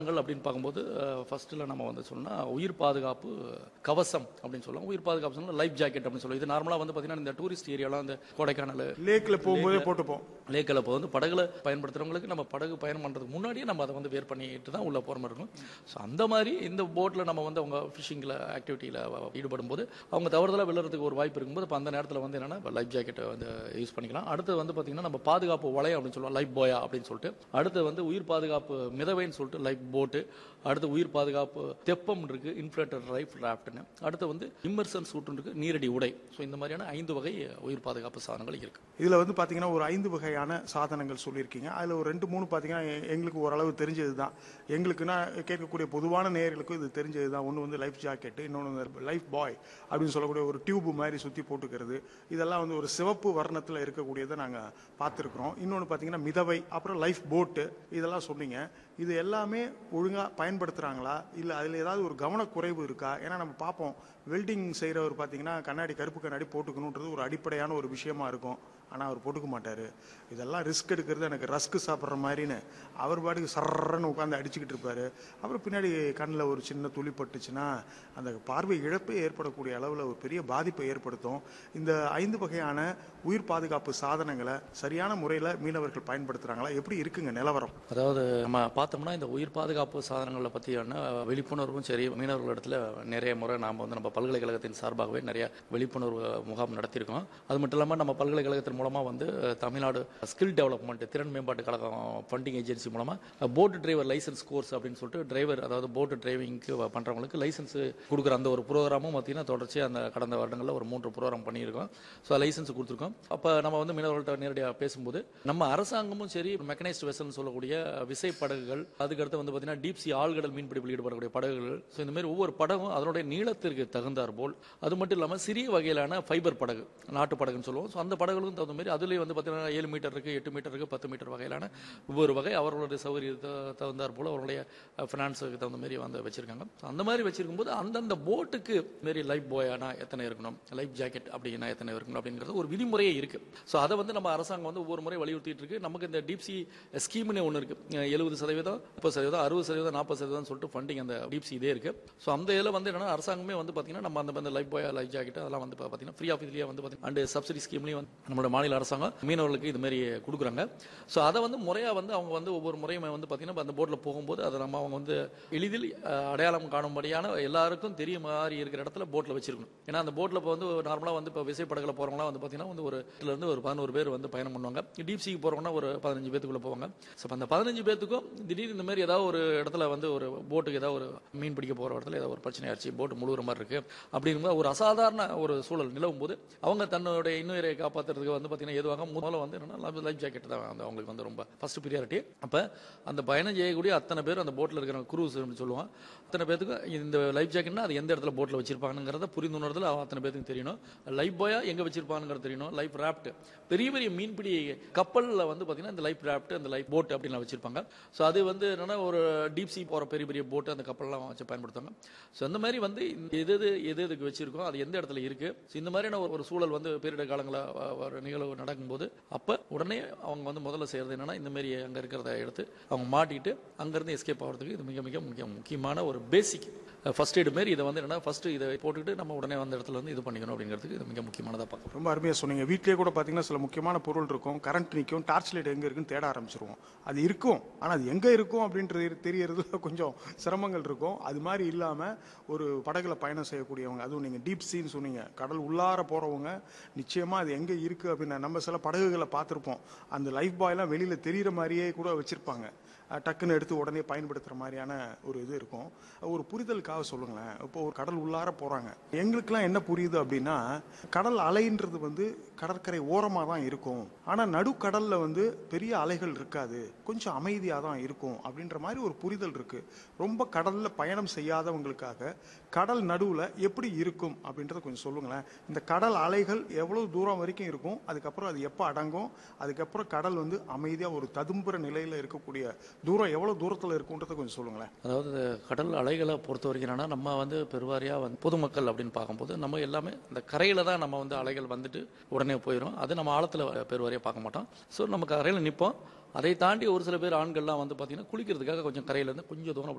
அப்படின்னு பார்க்கும்போது ஃபர்ஸ்ட்டில் நம்ம வந்து சொன்னா உயிர் பாதுகாப்பு கவசம் அப்படின்னு சொல்லலாம் உயிர் பாதுகாப்பு சொன்னா லைஃப் ஜாக்கெட் அப்படின்னு சொல்லுவோம் இது நார்மலாக வந்து பார்த்தீங்கன்னா இந்த டூரிஸ்ட் ஏரியாலாம் இந்த கொடைக்கானல் லேக்ல போகும்போதே போட்டுப்போம் லேக்கில் இப்போ வந்து படகுல பயன்படுத்துறவங்களுக்கு நம்ம படகு பயணம் பண்ணுறதுக்கு முன்னாடியே நம்ம அதை வந்து வேர் பண்ணிட்டு தான் உள்ள போகிற மாதிரி இருக்கும் ஸோ அந்த மாதிரி இந்த போட்டில் நம்ம வந்து அவங்க ஃபிஷிங்கில் ஆக்டிவிட்டியில் ஈடுபடும் போது அவங்க தவறுதலாக விழுறதுக்கு ஒரு வாய்ப்பு இருக்கும்போது அப்போ அந்த நேரத்தில் வந்து என்னன்னா லைஃப் ஜாக்கெட்டை வந்து யூஸ் பண்ணிக்கலாம் அடுத்து வந்து பார்த்தீங்கன்னா நம்ம பாதுகாப்பு வளையம் அப்படின்னு சொல்லுவோம் லைஃப் போயா அப்படின்னு சொல்லிட்டு அடுத்து வந்து உயிர் பாதுகாப்பு மிதவைன்னு சொல்லிட்டு லைஃப் போட்டு அடுத்து உயிர் பாதுகாப்பு தெப்பம் இருக்கு இன்ஃபிளேட்டர் லைஃப் ராஃப்ட்னு அடுத்து வந்து இம்மர்சன் சூட்டு இருக்கு நீரடி உடை ஸோ இந்த மாதிரியான ஐந்து வகை உயிர் பாதுகாப்பு சாதனங்கள் இருக்கு இதுல வந்து பாத்தீங்கன்னா ஒரு ஐந்து வகையான சாதனங்கள் சொல்லியிருக்கீங்க அதுல ஒரு ரெண்டு மூணு பாத்தீங்கன்னா எ- எங்களுக்கு ஓரளவு தெரிஞ்சது தான் எங்களுக்குன்னா கேட்கக்கூடிய பொதுவான நேயர்களுக்கும் இது தெரிஞ்சது தான் ஒன்று வந்து லைஃப் ஜாக்கெட் இன்னொன்று லைஃப் பாய் அப்படின்னு சொல்லக்கூடிய ஒரு டியூப் மாதிரி சுத்தி போட்டுக்கிறது இதெல்லாம் வந்து ஒரு சிவப்பு வர்ணத்துல இருக்கக்கூடியதை நாங்க பார்த்துருக்குறோம் இன்னொன்று பாத்தீங்கன்னா மிதவை அப்புறம் லைஃப் போட்டு இதெல்லாம் சொன்னீங்க இது எல்லாமே ஒழுங்கா பயன்படுத்துறாங்களா இல்ல அதுல ஏதாவது ஒரு கவனக்குறைவு இருக்கா ஏன்னா நம்ம பார்ப்போம் வெல்டிங் செய்றவர் பாத்தீங்கன்னா கண்ணாடி கருப்பு கண்ணாடி போட்டுக்கணுன்றது ஒரு அடிப்படையான ஒரு விஷயமா இருக்கும் ஆனா அவர் போட்டுக்க மாட்டாரு இதெல்லாம் ரிஸ்க் எடுக்கிறது எனக்கு ரஸ்க் சாப்பிட்ற மாதிரின்னு அவர் பாட்டுக்கு சர்றன்னு உட்காந்து அடிச்சுக்கிட்டு இருப்பாரு அப்புறம் பின்னாடி கண்ணில் ஒரு சின்ன துளி பட்டுச்சுன்னா அந்த பார்வை இழப்பே ஏற்படக்கூடிய அளவில் ஒரு பெரிய பாதிப்பை ஏற்படுத்தும் இந்த ஐந்து வகையான உயிர் பாதுகாப்பு சாதனங்களை சரியான முறையில் மீனவர்கள் பயன்படுத்துறாங்களா எப்படி இருக்குங்க நிலவரம் அதாவது நம்ம பார்த்தோம்னா இந்த உயிர் பாதுகாப்பு சாதனங்களை பற்றியான விழிப்புணர்வும் சரி மீனவர்களிடத்துல நிறைய முறை நாம் வந்து நம்ம பல்கலைக்கழகத்தின் சார்பாகவே நிறைய விழிப்புணர்வு முகாம் நடத்தியிருக்கோம் அது மட்டும் இல்லாமல் நம்ம பல்கலைக்கழகத்தின் மூலமாக வந்து தமிழ்நாடு ஸ்கில் டெவலப்மெண்ட் திறன் மேம்பாட்டு கழகம் ஃபண்டிங் ஏஜென்சி மூலமாக போட் டிரைவர் லைசன்ஸ் கோர்ஸ் அப்படின்னு சொல்லிட்டு டிரைவர் அதாவது போட் டிரைவிங்க்கு பண்ணுறவங்களுக்கு லைசன்ஸ் கொடுக்குற அந்த ஒரு ப்ரோக்ராமும் பார்த்தீங்கன்னா தொடர்ச்சியாக அந்த கடந்த வருடங்களில் ஒரு மூன்று ப்ரோக்ராம் பண்ணியிருக்கோம் ஸோ லைசன்ஸ் கொடுத்துருக்கோம் அப்போ நம்ம வந்து மீனவர்கள்ட்ட நேரடியாக பேசும்போது நம்ம அரசாங்கமும் சரி மெக்கனைஸ்ட் வெசல்னு சொல்லக்கூடிய விசை படகுகள் அதுக்கடுத்து வந்து பார்த்தீங்கன்னா டீப் சி ஆழ்கடல் மீன்பிடிப்பில் ஈடுபடக்கூடிய படகுகள் ஸோ இந்த மாதிரி ஒவ்வொரு படகும் அதனுடைய நீளத்திற்கு தகுந்தார் போல் அது மட்டும் இல்லாமல் சிறிய வகையிலான ஃபைபர் படகு நாட்டு படகுன்னு சொல்லுவோம் ஸோ அந்த படகுகளுக்கும் தகுந்த மாதிரி அதுலேயே வந்து பார்த்தீங்கன்னா ஏழு மீட்டர் இருக்கு எட்டு மீட்டர் இருக்கு பத்து மீட்டர் வகையிலான ஒவ்வொரு வகை அவர்களுடைய சௌகரியத்தை தகுந்தார் போல் அவருடைய ஃபினான்ஸுக்கு தகுந்த மாதிரி வந்து வச்சிருக்காங்க So அந்த மாதிரி வச்சிருக்கும் போது அந்தந்த போட்டுக்கு மாரி லைஃப் போயானா எத்தனை இருக்கணும் லைஃப் ஜாக்கெட் அப்படின்னா எத்தனை இருக்கணும் அப்படிங்கிறது ஒரு விதிமுறையே இருக்கு ஸோ அதை வந்து நம்ம அரசாங்கம் வந்து ஒவ்வொரு முறை வலியுறுத்திட்டு இருக்கு நமக்கு இந்த டீப்சி ஸ்கீம்னு ஒன்று இருக்கு எழுபது சதவீதம் முப்பது சதவீதம் அறுபது சதவீதம் நாற்பது சதவீதம் சொல்லிட்டு ஃபண்டிங் அந்த டீப்சி இதே இருக்கு ஸோ அந்த இதில் வந்து என்னன்னா அரசாங்கமே வந்து பார்த்தீங்கன்னா நம்ம அந்த அந்த லைஃப் பாய் லைஃப் ஜாக்கெட் அதெல்லாம் வந்து பார்த்தீங்கன்னா ஃப்ரீ ஆஃப் இதுலேயே வந்து பார்த்தீங்கன்னா அண்ட் சப்சிடி ஸ்கீம்லேயும் வந்து நம்மளோட மாநில அரசாங்கம் மீனவர்களுக்கு இது மாதிரி கொடுக்குறாங்க ஸோ அதை வந்து முறையாக வந்து அவங்க வந்து ஒவ்வொரு முறையுமே வந்து பார்த்தீங்கன்னா அந்த போட்டில் போகும்போது அதை நம்ம அவங்க வந்து எளிதில் அஹ், அடையாளம் காணும்படியான எல்லாருக்கும் தெரிய மாதிரி இருக்கிற இடத்துல போட்டில் வச்சிருக்கணும் ஏன்னா அந்த போட்டில் இப்போ வந்து நார்மலாக வந்து இப்போ விசைப்படகுல போகிறவங்களாம் வந்து பார்த்தீங்கன்னா வந்து ஒரு இதுல இருந்து ஒரு பதினோரு பேர் வந்து பயணம் பண்ணுவாங்க டீப் சீக்கு போகிறவங்கன்னா ஒரு பதினஞ்சு பேத்துக்குள்ள போவாங்க ஸோ அந்த பதினஞ்சு பேத்துக்கும் திடீர்னு இந்த மாதிரி ஏதாவது ஒரு இடத்துல வந்து ஒரு போட்டுக்கு ஏதாவது ஒரு மீன் பிடிக்க போகிற இடத்துல ஏதாவது ஒரு பிரச்சனை ஆச்சு போட்டு முழுகிற மாதிரி இருக்கு அப்படிங்கும்போது ஒரு அசாதாரண ஒரு சூழல் நிலவும் போது அவங்க தன்னுடைய இன்னுயிரை காப்பாற்றுறதுக்கு வந்து பார்த்தீங்கன்னா எதுவாக முதல்ல வந்து என்னன்னா லைஃப் ஜாக்கெட் தான் வந்து அவங்களுக்கு வந்து ரொம்ப ஃபர்ஸ்ட் ப்ரியாரிட்டி அப்போ அந்த பயணம் செய்யக்கூடிய அத்தனை பேர் அந்த போட்டில் இருக்கிற குரூஸ் சொல்லுவான் அத்தனை பேத்துக்கு இந்த லைஃப் ஜாக்கெட்னா அது எந்த இடத்துல போட்டில் வச்சிருப்பாங்கிறத புரிந்துணர்தல் அத்தனை பேத்துக்கு தெரியணும் லைஃப் பாயா எங்கே வச்சிருப்பாங்கிறது தெரியணும் லைஃப் ராஃப்ட் பெரிய பெரிய மீன்பிடி கப்பலில் வந்து பார்த்தீங்கன்னா இந்த லைஃப் ராஃப்ட் அந்த லைஃப் போட் அப்படின்லாம் வச்சிருப்பாங்க ஸோ அது வந்து என்னன்னா ஒரு டீப் சி போகிற பெரிய பெரிய போட்டு அந்த கப்பல்லாம் வச்சு பயன்படுத்துவாங்க ஸோ அந்த மாதிரி வந்து இந்த எது எது எது எதுக்கு வச்சிருக்கோம் அது எந்த இடத்துல இருக்கு ஸோ இந்த மாதிரியான ஒரு- ஒரு சூழல் வந்து பேரிடர் காலங்களில் ஒரு நிகழ்வு நடக்கும்போது அப்போ உடனே அவங்க வந்து முதல்ல செய்யறது என்னன்னா இந்த மாதிரி அங்கே இருக்கிறத எடுத்து அவங்க மாட்டிட்டு அங்கேருந்து எஸ்கேப் ஆகிறதுக்கு இது மிக மிக முக்கிய முக்கியமான ஒரு பேசிக் ஃபர்ஸ்ட் எய்டு மாரி இதை வந்து என்னன்னா ஃபர்ஸ்ட் இதை போட்டுக்கிட்டு நம்ம உடனே அந்த இடத்துல வந்து இது பண்ணிக்கணும் அப்படிங்கிறதுக்கு இது மிக முக்கியமானதாக பார்க்குறோம் ரொம்ப அருமையாக சொன்னீங்க வீட்லயே கூட பார்த்தீங்கன்னா சில முக்கியமான பொருள் இருக்கும் கரண்ட் நிற்கும் டார்ச் லைட் எங்கே இருக்குன்னு தேட ஆரம்பிச்சிருவோம் அது இருக்கும் ஆனால் அது எங்கே இருக்கும் அப்படின்றது தெரியறதுல கொஞ்சம் சிரமங்கள் இருக்கும் அது மாதிரி இல்லாமல் ஒரு படகுல பயணம் செய்யக்கூடியவங்க அதுவும் நீங்கள் டீப் சீன்னு சொன்னீங்க கடல் உள்ளார போகிறவங்க நிச்சயமாக அது எங்கே இருக்குது அப்படின்னு நம்ம சில படகுகளை பார்த்துருப்போம் அந்த லைஃப் பாய்லாம் வெளியில் தெரியிற மாதிரியே கூட வச்சுருப்பாங்க அஹ் டக்குன்னு எடுத்து உடனே பயன்படுத்துகிற மாதிரியான ஒரு இது இருக்கும் ஒரு புரிதலுக்காக சொல்லுங்களேன் இப்போ ஒரு கடல் உள்ளார போகிறாங்க எங்களுக்கெல்லாம் என்ன புரியுது அப்படின்னா கடல் அலைன்றது வந்து கடற்கரை ஓரமாக தான் இருக்கும் ஆனால் நடுக்கடலில் வந்து பெரிய அலைகள் இருக்காது கொஞ்சம் அமைதியாக தான் இருக்கும் அப்படின்ற மாதிரி ஒரு புரிதல் இருக்குது ரொம்ப கடலில் பயணம் செய்யாதவங்களுக்காக கடல் நடுவில் எப்படி இருக்கும் அப்படின்றத கொஞ்சம் சொல்லுங்களேன் இந்த கடல் அலைகள் எவ்வளோ தூரம் வரைக்கும் இருக்கும் அதுக்கப்புறம் அது எப்போ அடங்கும் அதுக்கப்புறம் கடல் வந்து அமைதியாக ஒரு ததும்புற நிலையில் இருக்கக்கூடிய தூரம் எவ்வளோ தூரத்தில் இருக்குன்றதை கொஞ்சம் சொல்லுங்களேன் அதாவது இந்த கடல் அலைகளை பொறுத்த வரைக்கும் என்னன்னா நம்ம வந்து பெருவாரியாக வந்து பொதுமக்கள் அப்படின்னு பார்க்கும்போது நம்ம எல்லாமே இந்த கரையில் தான் நம்ம வந்து அலைகள் வந்துட்டு உடனே போயிடும் அது நம்ம ஆழத்தில் பெருவாரியாக பார்க்க மாட்டோம் ஸோ நம்ம கரையில் நிற்போம் அதை தாண்டி ஒரு சில பேர் ஆண்கள்லாம் வந்து பார்த்தீங்கன்னா குளிக்கிறதுக்காக கொஞ்சம் கரையிலேருந்து கொஞ்சம் தூரம்